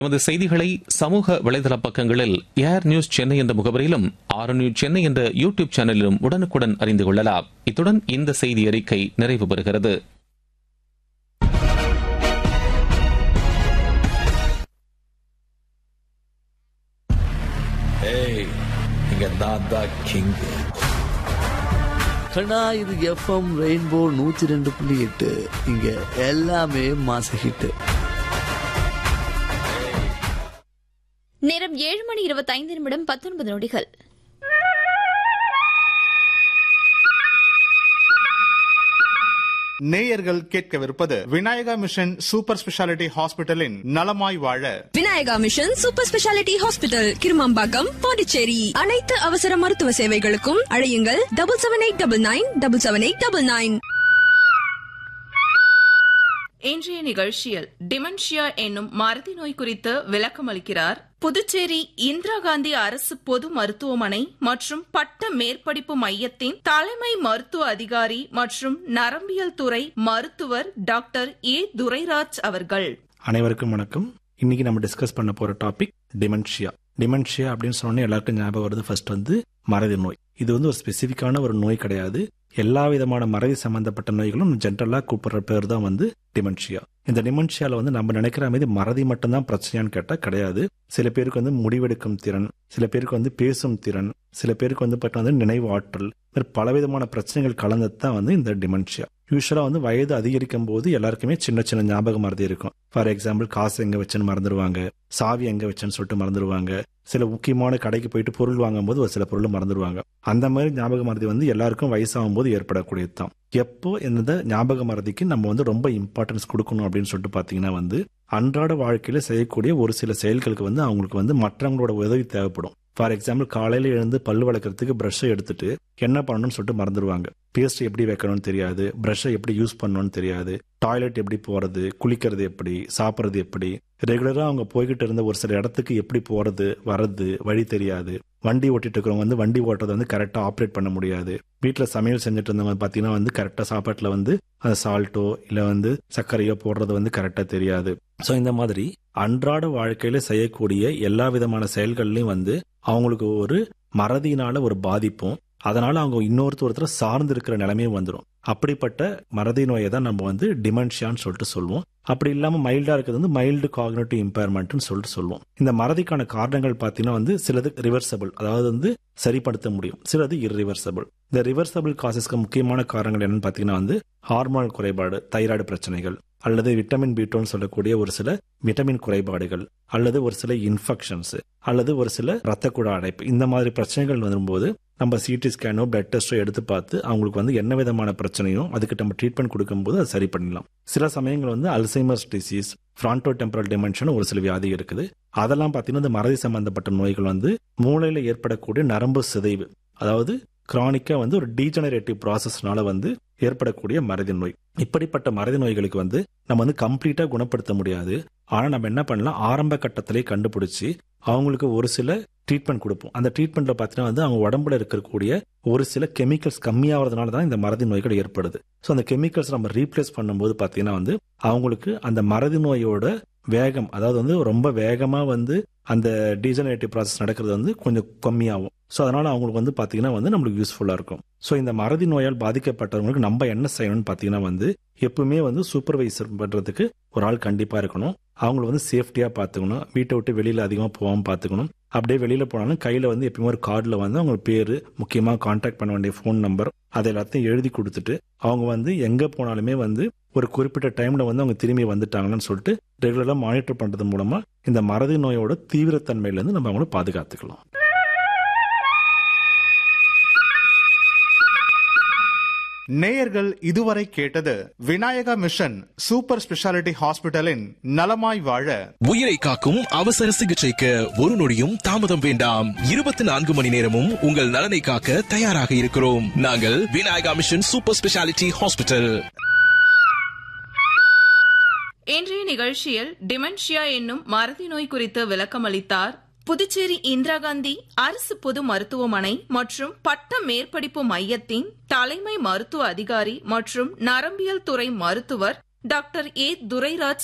நமது செய்திகளை சமூக வலைதள பக்கங்களில் ஏர் நியூஸ் சென்னை என்ற முகவரியிலும் ஆர் நியூஸ் சென்னை என்ற யூடியூப் சேனலிலும் உடனுக்குடன் அறிந்து கொள்ளலாம் இத்துடன் இந்த செய்தி அறிக்கை நிறைவு பெறுகிறது ஏய் இங்க நான் தான் கிங் கண்ணா இது எஃப்எம் ரெயின்போ நூத்தி ரெண்டு புள்ளி எட்டு இங்க எல்லாமே மாச ஹிட் நேரம் ஏழு மணி இருபத்தைந்து நிமிடம் பத்தொன்பது நொடிகள் நேயர்கள் கேட்கவிருப்பது விநாயகா மிஷன் சூப்பர் ஸ்பெஷாலிட்டி ஹாஸ்பிட்டலின் நலமாய் வாழ Vinayaka mission super speciality hospital Kirumambakkam Pondicherry அனைத்து அவசர மருத்துவ சேவைகளுக்கும் அழையுங்கள் double seven eight double nine double seven eight double nine இன்றைய நிகழ்ச்சியில் டிமென்ஷியா என்னும் மறதி நோய் குறித்து விளக்கமளிக்கிறார் புதுச்சேரி இந்திரா காந்தி அரசு பொது மருத்துவமனை மற்றும் பட்ட மேற்படிப்பு மையத்தின் தலைமை மருத்துவ அதிகாரி மற்றும் நரம்பியல் துறை மருத்துவர் டாக்டர் ஏ துரைராஜ் அவர்கள் அனைவருக்கும் வணக்கம் இன்னைக்கு நம்ம டிஸ்கஸ் பண்ண போற டாபிக் டிமென்ஷியா டிமென்ஷியா அப்படின்னு சொன்னோன்னே எல்லாருக்கும் ஞாபகம் வருது ஃபர்ஸ்ட் வந்து மறதி நோய் இது வந்து ஒரு ஸ்பெசிஃபிக்கான ஒரு நோய் கிடையாது எல்லா விதமான மறதி சம்பந்தப்பட்ட நோய்களும் ஜென்ரலாக கூப்பிடுற பேர் தான் வந்து டிமென்ஷியா இந்த டிமென்ஷியால வந்து நம்ம நினைக்கிற மாதிரி மறதி மட்டும்தான் பிரச்சனையான்னு கேட்டால் கிடையாது சில பேருக்கு வந்து முடிவெடுக்கும் திறன் சில பேருக்கு வந்து பேசும் திறன் சில பேருக்கு வந்து பட் வந்து நினைவு ஆற்றல் மாதிரி பலவிதமான பிரச்சனைகள் கலந்தது தான் வந்து இந்த டிமென்ஷியா யூஸ்வலா வந்து வயது அதிகரிக்கும் போது எல்லாருக்குமே சின்ன சின்ன ஞாபகம் மறதி இருக்கும் ஃபார் எக்ஸாம்பிள் காசு எங்க வச்சுன்னு மறந்துடுவாங்க சாவி எங்க வச்சுன்னு சொல்லிட்டு மறந்துடுவாங்க சில முக்கியமான கடைக்கு போயிட்டு பொருள் வாங்கும்போது ஒரு சில பொருள் மறந்துடுவாங்க அந்த மாதிரி ஞாபக மறதி வந்து எல்லாருக்கும் வயசாகும் போது ஏற்படக்கூடியது தான் எப்போ இந்த ஞாபக மறதிக்கு நம்ம வந்து ரொம்ப இம்பார்ட்டன்ஸ் கொடுக்கணும் அப்படின்னு சொல்லிட்டு பாத்தீங்கன்னா வந்து அன்றாட வாழ்க்கையில செய்யக்கூடிய ஒரு சில செயல்களுக்கு வந்து அவங்களுக்கு வந்து மற்றவங்களோட உதவி தேவைப்படும் ஃபார் எக்ஸாம்பிள் காலையில எழுந்து பல்லு வளர்க்கறதுக்கு ப்ரஷ்ஷை எடுத்துட்டு என்ன பண்ணணும்னு சொல்லிட்டு மறந்துடுவாங்க பேஸ்ட் எப்படி வைக்கணும்னு தெரியாது ப்ரஷ்ஷை எப்படி யூஸ் பண்ணணும்னு தெரியாது டாய்லெட் எப்படி போறது குளிக்கிறது எப்படி சாப்பிட்றது எப்படி ரெகுலரா அவங்க போய்கிட்டு இருந்த ஒரு சில இடத்துக்கு எப்படி போறது வர்றது வழி தெரியாது வண்டி ஓட்டிட்டு இருக்கிறவங்க வந்து வண்டி ஓட்டுறதை வந்து கரெக்டா ஆப்ரேட் பண்ண முடியாது வீட்டுல சமையல் செஞ்சுட்டு இருந்தவங்க பாத்தீங்கன்னா வந்து கரெக்டா சாப்பாட்டுல வந்து அந்த சால்ட்டோ இல்ல வந்து சர்க்கரையோ போடுறது வந்து கரெக்டா தெரியாது ஸோ இந்த மாதிரி அன்றாட வாழ்க்கையில செய்யக்கூடிய எல்லா விதமான செயல்கள்லயும் வந்து அவங்களுக்கு ஒரு மறதியினால ஒரு பாதிப்பும் அதனால அவங்க இன்னொருத்தர் ஒருத்தர் சார்ந்து இருக்கிற நிலைமையும் வந்துடும் அப்படிப்பட்ட மறதி நோயை தான் நம்ம வந்து டிமென்ஷியான்னு சொல்லிட்டு சொல்லுவோம் அப்படி இல்லாம மைல்டா இருக்கிறது வந்து மைல்டு காக்னேட்டிவ் இம்பேர்மெண்ட்னு சொல்லிட்டு சொல்லுவோம் இந்த மறதிக்கான காரணங்கள் பார்த்தீங்கன்னா வந்து சிலது ரிவர்சபிள் அதாவது வந்து சரிப்படுத்த முடியும் சிலது இர்ரிவர்சபிள் இந்த ரிவர்சபிள் காசஸ்க்கு முக்கியமான காரணங்கள் என்னன்னு பார்த்தீங்கன்னா வந்து ஹார்மோன் குறைபாடு தைராய்டு பிரச்சனைகள் அல்லது விட்டமின் பீட்டோன்னு சொல்லக்கூடிய ஒரு சில விட்டமின் குறைபாடுகள் அல்லது ஒரு சில இன்ஃபெக்ஷன்ஸ் அல்லது ஒரு சில ரத்த குழ அடைப்பு இந்த மாதிரி பிரச்சனைகள் வரும்போது நம்ம சிடி ஸ்கேனோ பிளட் டெஸ்டோ எடுத்து பார்த்து அவங்களுக்கு வந்து என்ன விதமான பிரச்சனையோ அதுக்கு நம்ம ட்ரீட்மெண்ட் கொடுக்கும்போது அதை சரி பண்ணிடலாம் சில சமயங்கள் வந்து Alzheimer's disease fronto temporal dimension ஒரு சில வியாதி இருக்குது அதெல்லாம் பார்த்தீங்கன்னா இந்த மறதி சம்பந்தப்பட்ட நோய்கள் வந்து மூளையில ஏற்படக்கூடிய நரம்பு சிதைவு அதாவது கிரானிக்கா வந்து ஒரு டீஜெனரேட்டிவ் ப்ராசஸ்னால வந்து ஏற்படக்கூடிய மறதி நோய் இப்படிப்பட்ட மறதி நோய்களுக்கு வந்து நம்ம வந்து கம்ப்ளீட்டா குணப்படுத்த முடியாது ஆனா நம்ம என்ன பண்ணலாம் ஆரம்ப கட்டத்திலே கண்டுபிடிச்சு அவங்களுக்கு ஒரு சில ட்ரீட்மெண்ட் கொடுப்போம் அந்த ட்ரீட்மெண்ட்ல பார்த்தீங்கன்னா வந்து அவங்க உடம்புல இருக்கக்கூடிய ஒரு சில கெமிக்கல்ஸ் கம்மியாகிறதுனால தான் இந்த மறதி நோய்கள் ஏற்படுது ஸோ அந்த கெமிக்கல்ஸ் நம்ம ரீப்ளேஸ் பண்ணும்போது பார்த்தீங்கன்னா வந்து அவங்களுக்கு அந்த மறதி நோயோட வேகம் அதாவது வந்து ரொம்ப வேகமாக வந்து அந்த டீஜனரேட்டிவ் ப்ராசஸ் நடக்கிறது வந்து கொஞ்சம் கம்மியாகும் ஸோ அதனால அவங்களுக்கு வந்து பார்த்தீங்கன்னா வந்து நம்மளுக்கு யூஸ்ஃபுல்லாக இருக்கும் ஸோ இந்த மறதி நோயால் பாதிக்கப்பட்டவங்களுக்கு நம்ம என்ன செய்யணும்னு பார்த்தீங்கன்னா வந்து எப்பவுமே வந்து சூப்பர்வைசர் பண்ணுறதுக்கு ஒரு ஆள் கண்டிப்பாக இருக்கணும் அவங்கள வந்து சேஃப்டியாக பார்த்துக்கணும் வீட்டை விட்டு வெளியில் அதிகமாக போகாமல் பார்த்துக்கணும் அப்படியே வெளியில் போனாலும் கையில் வந்து எப்பயுமே ஒரு கார்டில் வந்து அவங்க பேர் முக்கியமாக கான்டாக்ட் பண்ண வேண்டிய ஃபோன் நம்பர் அதை எல்லாத்தையும் எழுதி கொடுத்துட்டு அவங்க வந்து எங்கே போனாலுமே வந்து ஒரு குறிப்பிட்ட டைம்ல வந்து அவங்க திரும்பி வந்துட்டாங்கன்னு சொல்லிட்டு ரெகுலராக மானிட்டர் பண்ணுறது மூலமா இந்த மறதி நோயோட தீவிரத்தன்மையிலேருந்து நம்ம அவங்கள பாதுகாத்துக்கலாம் நேயர்கள் இதுவரை கேட்டது விநாயகா மிஷன் சூப்பர் ஸ்பெஷாலிட்டி ஹாஸ்பிட்டலின் நலமாய் வாழ உயிரை காக்கும் அவசர சிகிச்சைக்கு ஒரு நொடியும் தாமதம் வேண்டாம் இருபத்தி நான்கு மணி நேரமும் உங்கள் நலனை காக்க தயாராக இருக்கிறோம் நாங்கள் Vinayaka mission super speciality hospital இன்றைய நிகழ்ச்சியில் டிமென்ஷியா என்னும் மறதி நோய் குறித்து விளக்கமளித்தார் புதுச்சேரி இந்திரா காந்தி அரசு பொது மருத்துவமனை மற்றும் பட்ட மேற்படிப்பு மையத்தின் தலைமை மருத்துவ அதிகாரி மற்றும் நரம்பியல் துறை மருத்துவர் டாக்டர் ஏ துரைராஜ்